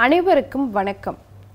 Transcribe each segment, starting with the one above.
அனைவருக்கும் வணக்கம்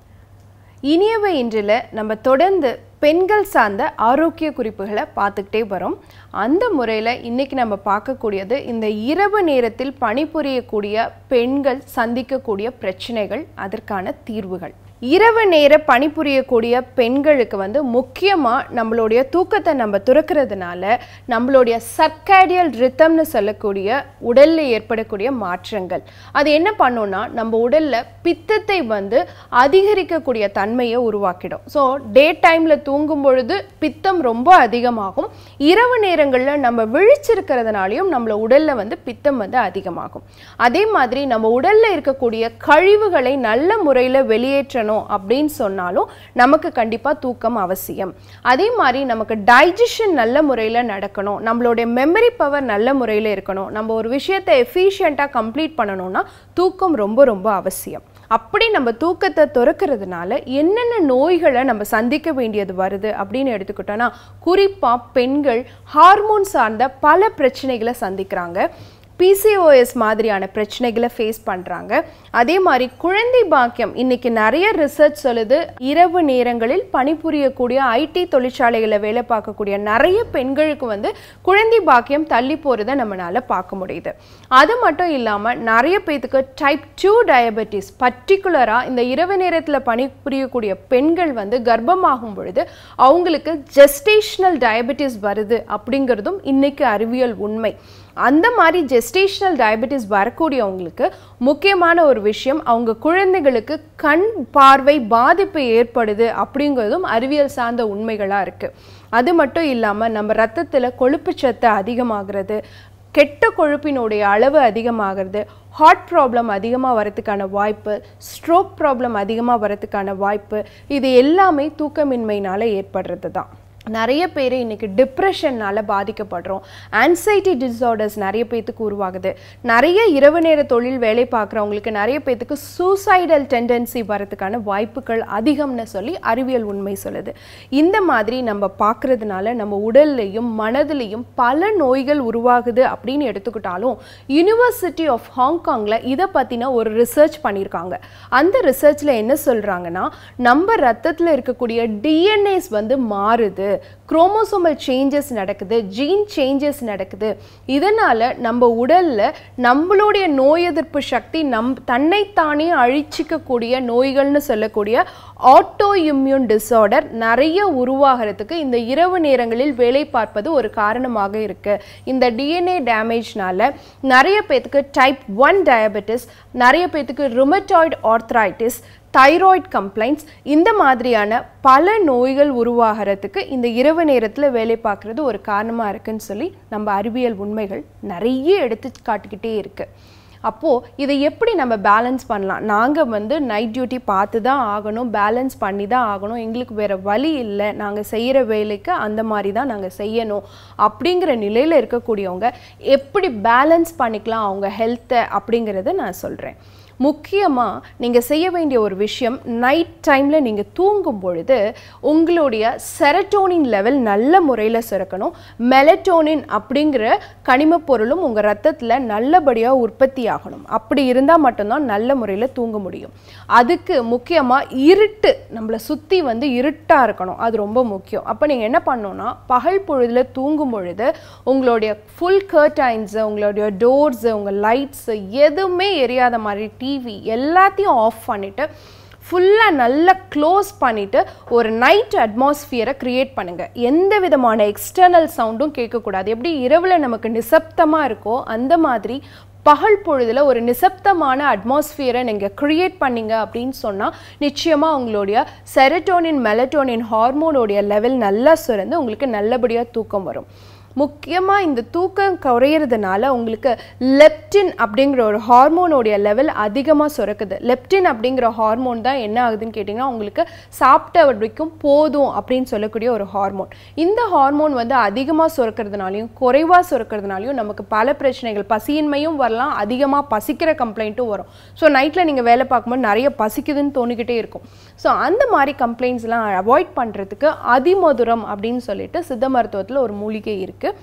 இனியவை இன்றில் நம்ம தொடர்ந்து பெண்கள் சார்ந்த ஆரோக்கிய குறிப்புகளை பார்த்துக்கிட்டே வரோம் அந்த முறையில் இன்னைக்கு நம்ம பார்க்கக்கூடியது இந்த இரவு நேரத்தில் பணிபுரியக்கூடிய பெண்கள் சந்திக்கக்கூடிய பிரச்சனைகள் அதற்கான தீர்வுகள் இரவு நேர பணிபுரியக்கூடிய பெண்களுக்கு வந்து முக்கியமாக நம்மளுடைய தூக்கத்தை நம்ம துறக்கிறதுனால நம்மளுடைய சர்க்காடியல் ரித்தம்னு சொல்லக்கூடிய உடலில் ஏற்படக்கூடிய மாற்றங்கள் அது என்ன பண்ணும்னா நம்ம உடலில் பித்தத்தை வந்து அதிகரிக்கக்கூடிய தன்மையை உருவாக்கிடும் ஸோ டே டைமில் தூங்கும் பொழுது பித்தம் ரொம்ப அதிகமாகும் இரவு நேரங்களில் நம்ம விழிச்சிருக்கிறதுனாலையும் நம்மள உடலில் வந்து பித்தம் வந்து அதிகமாகும் அதே மாதிரி நம்ம உடலில் இருக்கக்கூடிய கழிவுகளை நல்ல முறையில் வெளியேற்றணும் அப்படின்னு சொன்னாலும் நமக்கு கண்டிப்பாக தூக்கம் அவசியம் அதே மாதிரி நமக்கு டைஜஷன் நல்ல முறையில் நடக்கணும் நம்மளுடைய மெமரி பவர் நல்ல முறையில் இருக்கணும் நம்ம ஒரு விஷயத்தை எஃபிஷியண்ட்டாக கம்ப்ளீட் பண்ணணும்னா தூக்கம் ரொம்ப ரொம்ப அவசியம் அப்படி நம்ம தூக்கத்தை துறக்கிறதுனால என்னென்ன நோய்களை நம்ம சந்திக்க வேண்டியது வருது அப்படின்னு எடுத்துக்கிட்டோன்னா குறிப்பாக பெண்கள் ஹார்மோன் சார்ந்த பல பிரச்சனைகளை சந்திக்கிறாங்க பிசிஓஎஸ் மாதிரியான பிரச்சனைகளை ஃபேஸ் பண்ணுறாங்க அதே மாதிரி குழந்தை பாக்கியம் இன்னைக்கு நிறைய ரிசர்ச் சொல்லுது இரவு நேரங்களில் பணிபுரியக்கூடிய ஐடி தொழிற்சாலைகளில் வேலை பார்க்கக்கூடிய நிறைய பெண்களுக்கு வந்து குழந்தை பாக்கியம் தள்ளி போகிறத நம்மளால பார்க்க முடியுது அது மட்டும் இல்லாமல் நிறைய பேத்துக்கு டைப் டூ டயபெட்டிஸ் பர்டிகுலராக இந்த இரவு நேரத்தில் பணிபுரியக்கூடிய பெண்கள் வந்து கர்ப்பமாகும் பொழுது அவங்களுக்கு ஜெஸ்டேஷனல் டயபெட்டிஸ் வருது அப்படிங்கிறதும் இன்னைக்கு அறிவியல் உண்மை அந்த மாதிரி ஜெஸ்டேஷனல் டயபெட்டிஸ் வரக்கூடியவங்களுக்கு முக்கியமான ஒரு விஷயம் அவங்க குழந்தைகளுக்கு கண் பார்வை பாதிப்பு ஏற்படுது அப்படிங்கிறதும் அறிவியல் சார்ந்த உண்மைகளாக இருக்குது அது மட்டும் இல்லாமல் நம்ம ரத்தத்தில் கொழுப்புச்சத்து அதிகமாகிறது கெட்ட கொழுப்பினுடைய அளவு அதிகமாகிறது ஹார்ட் ப்ராப்ளம் அதிகமாக வரதுக்கான வாய்ப்பு ஸ்ட்ரோக் ப்ராப்ளம் அதிகமாக வரதுக்கான வாய்ப்பு இது எல்லாமே தூக்கமின்மையினால் ஏற்படுறது தான் நிறைய பேர் இன்னைக்கு டிப்ரெஷன்னால பாதிக்கப்படுறோம் ஆன்சைட்டி டிஸார்டர்ஸ் நிறைய பேத்துக்கு உருவாகுது நிறைய இரவு நேர தொழில் வேலை பார்க்குறவங்களுக்கு நிறைய பேத்துக்கு சூசைடல் டெண்டன்சி வரதுக்கான வாய்ப்புகள் அதிகம்னு சொல்லி அறிவியல் உண்மை சொல்லுது இந்த மாதிரி நம்ம பார்க்கறதுனால நம்ம உடல்லையும் மனதிலையும் பல நோய்கள் உருவாகுது அப்படின்னு எடுத்துக்கிட்டாலும் யூனிவர்சிட்டி ஆஃப் ஹாங்காங்கில் இதை பற்றின ஒரு ரிசர்ச் பண்ணியிருக்காங்க அந்த ரிசர்ச்சில் என்ன சொல்கிறாங்கன்னா நம்ம ரத்தத்தில் இருக்கக்கூடிய டிஎன்ஏஸ் வந்து மாறுது குரோமோசோமல் சேஞ்சஸ் நடக்குது ஜீன் சேஞ்சஸ் நடக்குது இதனால் நம்ம உடலில் நம்மளுடைய நோய் எதிர்ப்பு சக்தி நம் தன்னைத்தானே அழிச்சிக்கக்கூடிய நோய்கள்னு சொல்லக்கூடிய ஆட்டோ இம்யூன் டிஸார்டர் நிறைய உருவாகிறதுக்கு இந்த இரவு நேரங்களில் வேலை பார்ப்பது ஒரு காரணமாக இருக்கு இந்த டிஎன்ஏ டேமேஜ்னால நிறைய பேத்துக்கு டைப் ஒன் டயபெட்டிஸ் நிறைய பேத்துக்கு ருமட்டாய்டு ஆர்த்ரைட்டிஸ் தைராய்டு கம்ப்ளைண்ட்ஸ் இந்த மாதிரியான பல நோய்கள் உருவாகிறதுக்கு இந்த இரவு நேரத்தில் வேலை பார்க்குறது ஒரு காரணமாக இருக்குன்னு சொல்லி நம்ம அறிவியல் உண்மைகள் நிறைய எடுத்து காட்டிக்கிட்டே இருக்குது அப்போது இதை எப்படி நம்ம பேலன்ஸ் பண்ணலாம் நாங்கள் வந்து நைட் டியூட்டி பார்த்து தான் ஆகணும் பேலன்ஸ் பண்ணி தான் ஆகணும் எங்களுக்கு வேறு வழி இல்லை நாங்கள் செய்கிற வேலைக்கு அந்த மாதிரி தான் நாங்கள் செய்யணும் அப்படிங்கிற நிலையில் இருக்கக்கூடியவங்க எப்படி பேலன்ஸ் பண்ணிக்கலாம் அவங்க ஹெல்த்தை அப்படிங்கிறத நான் சொல்கிறேன் முக்கியமாக நீங்கள் செய்ய வேண்டிய ஒரு விஷயம் நைட் டைமில் நீங்கள் தூங்கும் பொழுது உங்களுடைய செரட்டோனின் லெவல் நல்ல முறையில் சுரக்கணும் மெலட்டோனின் அப்படிங்கிற கனிமப் பொருளும் உங்கள் ரத்தத்தில் நல்லபடியாக உற்பத்தி ஆகணும் அப்படி இருந்தால் மட்டும்தான் நல்ல முறையில் தூங்க முடியும் அதுக்கு முக்கியமாக இருட்டு நம்மளை சுற்றி வந்து இருட்டாக இருக்கணும் அது ரொம்ப முக்கியம் அப்போ நீங்கள் என்ன பண்ணணும்னா பகல் பொழுதில் தூங்கும் பொழுது உங்களுடைய ஃபுல் கர்டைன்ஸு உங்களுடைய டோர்ஸு உங்கள் லைட்ஸு எதுவுமே எரியாத மாதிரி டிவி எல்லாத்தையும் ஆஃப் பண்ணிவிட்டு ஃபுல்லாக நல்லா க்ளோஸ் பண்ணிவிட்டு ஒரு நைட் அட்மாஸ்ஃபியரை க்ரியேட் பண்ணுங்கள் எந்த விதமான எக்ஸ்டர்னல் சவுண்டும் கேட்கக்கூடாது எப்படி இரவில் நமக்கு நிசப்தமாக இருக்கோ அந்த மாதிரி பகல் பொழுதில் ஒரு நிசப்தமான அட்மாஸ்ஃபியரை நீங்கள் க்ரியேட் பண்ணீங்க அப்படின்னு சொன்னால் நிச்சயமாக உங்களுடைய செரட்டோனின் மெலட்டோனின் ஹார்மோனோடைய லெவல் நல்லா சுரந்து உங்களுக்கு நல்லபடியாக தூக்கம் வரும் முக்கியமாக இந்த தூக்கம் குறையிறதுனால உங்களுக்கு லெப்டின் அப்படிங்கிற ஒரு ஹார்மோனோடைய லெவல் அதிகமாக சுரக்குது லெப்டின் அப்படிங்கிற ஹார்மோன் தான் என்ன ஆகுதுன்னு கேட்டிங்கன்னா உங்களுக்கு சாப்பிட்ட வரைக்கும் போதும் அப்படின்னு சொல்லக்கூடிய ஒரு ஹார்மோன் இந்த ஹார்மோன் வந்து அதிகமாக சுரக்கிறதுனாலையும் குறைவாக சுரக்கிறதுனாலையும் நமக்கு பல பிரச்சனைகள் பசியின்மையும் வரலாம் அதிகமாக பசிக்கிற கம்ப்ளைண்ட்டும் வரும் ஸோ நைட்டில் நீங்கள் வேலை பார்க்கும்போது நிறைய பசிக்குதுன்னு தோணிக்கிட்டே இருக்கும் ஸோ அந்த மாதிரி கம்ப்ளைண்ட்ஸ்லாம் அவாய்ட் பண்ணுறதுக்கு அதிமதுரம் அப்படின்னு சொல்லிட்டு சித்த மருத்துவத்தில் ஒரு மூலிகை இருக்குது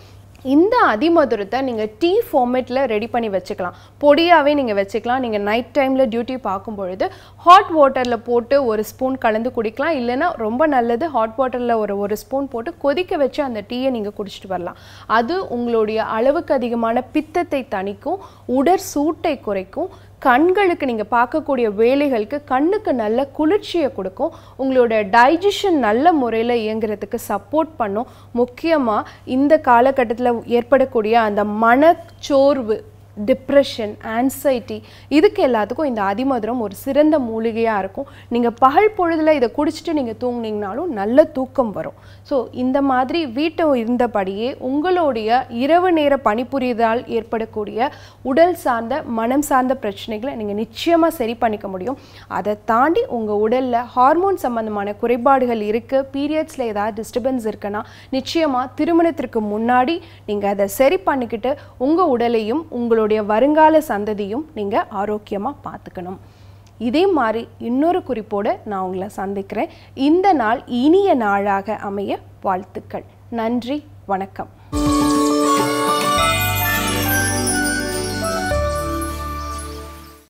இந்த அதிமதுரத்தை நீங்கள் டீ ஃபார்மேட்டில் ரெடி பண்ணி வச்சுக்கலாம் பொடியாகவே நீங்கள் வச்சுக்கலாம் நீங்கள் நைட் டைமில் டியூட்டி பார்க்கும் பொழுது ஹாட் வாட்டரில் போட்டு ஒரு ஸ்பூன் கலந்து குடிக்கலாம் இல்லைன்னா ரொம்ப நல்லது ஹாட் வாட்டரில் ஒரு ஒரு ஸ்பூன் போட்டு கொதிக்க வச்சு அந்த டீயை நீங்கள் குடிச்சிட்டு வரலாம் அது உங்களுடைய அளவுக்கு அதிகமான பித்தத்தை தணிக்கும் உடற் சூட்டை குறைக்கும் கண்களுக்கு நீங்கள் பார்க்கக்கூடிய வேலைகளுக்கு கண்ணுக்கு நல்ல குளிர்ச்சியை கொடுக்கும் உங்களோட டைஜஷன் நல்ல முறையில் இயங்குறதுக்கு சப்போர்ட் பண்ணும் முக்கியமாக இந்த காலகட்டத்தில் ஏற்படக்கூடிய அந்த மனச்சோர்வு டிப்ரெஷன் ஆன்சைட்டி இதுக்கு எல்லாத்துக்கும் இந்த அதிமதுரம் ஒரு சிறந்த மூலிகையாக இருக்கும் நீங்கள் பகல் பொழுதில் இதை குடிச்சிட்டு நீங்கள் தூங்குனீங்கனாலும் நல்ல தூக்கம் வரும் ஸோ இந்த மாதிரி வீட்டை இருந்தபடியே உங்களுடைய இரவு நேர பணிபுரிவதால் ஏற்படக்கூடிய உடல் சார்ந்த மனம் சார்ந்த பிரச்சனைகளை நீங்கள் நிச்சயமாக சரி பண்ணிக்க முடியும் அதை தாண்டி உங்கள் உடலில் ஹார்மோன் சம்பந்தமான குறைபாடுகள் இருக்குது பீரியட்ஸில் ஏதாவது டிஸ்டர்பன்ஸ் இருக்குன்னா நிச்சயமாக திருமணத்திற்கு முன்னாடி நீங்கள் அதை சரி பண்ணிக்கிட்டு உங்கள் உடலையும் உங்களுடைய வருங்கால சந்ததியும் நீங்கள் ஆரோக்கியமாக பார்த்துக்கணும் இதே மாதிரி இன்னொரு குறிப்போடு நான் உங்களை சந்திக்கிறேன் இந்த நாள் இனிய நாளாக அமைய வாழ்த்துக்கள் நன்றி வணக்கம்